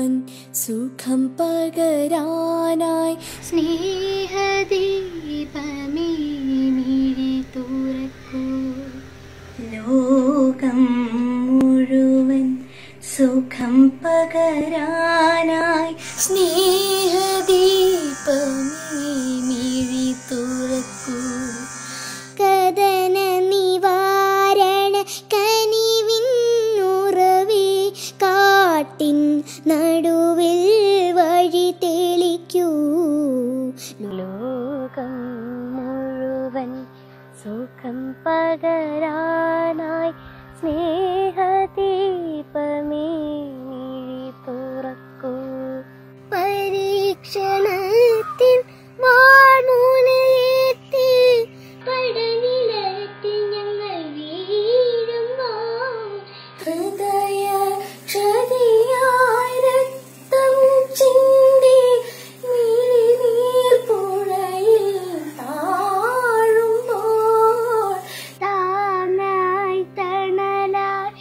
മുഴുവൻ സുഖം പകരാനായി സ്നേഹദീപമേ മിഴി തുറക്കൂ ലോകം മുഴുവൻ സുഖം പകരാനായി സ്നേഹദീപമേ മിഴി തുറക്കൂ കഥന നിവാരണ കനിവിന്നുറവേ കാട്ടിൻ നടുവിൽ വഴി തെളിക്കൂ ലോകം മുഴുവൻ സുഖം പകരാനായി സ്നേഹദീപമേ മിഴി തുറക്കൂ പരീക്ഷണത്തിൽ വാണൂലയേറ്റി പടനിലത്തിൽ ഞങ്ങൾ വീഴുമ്പോൾ ഹൃദയ ക്ഷതിയായി രക്തം ചിന്തി മിഴിനീർ പുഴയിൽ താഴുമ്പോൾ താങ്ങായി തണലായി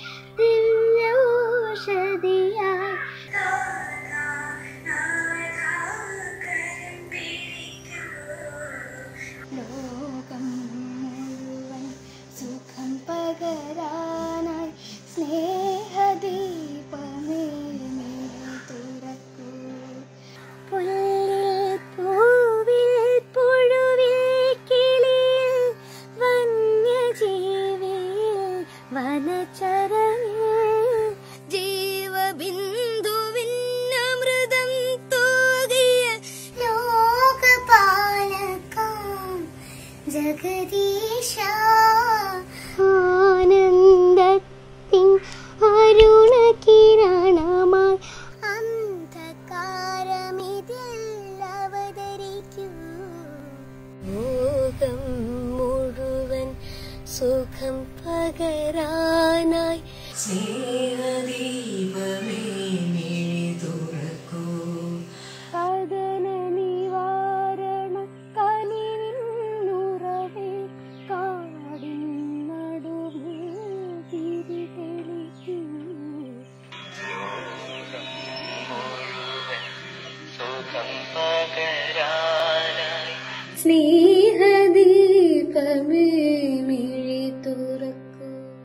ദിവ്യൗഷധിയായി ലോകം മുഴുവൻ സുഖം പകരാനായി സ്നേഹദീപമേ മിഴി തുറക്കൂ പുല്ലിൽ പൂവിൽ പുഴുവിൽ കിളിയിൽ വന്യജീവിയിൽ വനചരണിൽ ജീവബിന്ദുവിന്നമൃതം തൂകിയ ലോകപാലകം ജഗദീശ ആനന്ദത്തിൻ അരുണകിരണമായി അന്ധകാരമിതിൽ അവതരിക്കൂ ലോകം മുഴുവൻ സുഖം പകരാനായി സ്നേഹദീപമേ മിഴി തുറക്കൂ കഥന നിവാരണ കനിവിന്നുറവേ കാടിൻ നടുവിൽ തിരി തെളിക്കൂ സ്നേഹ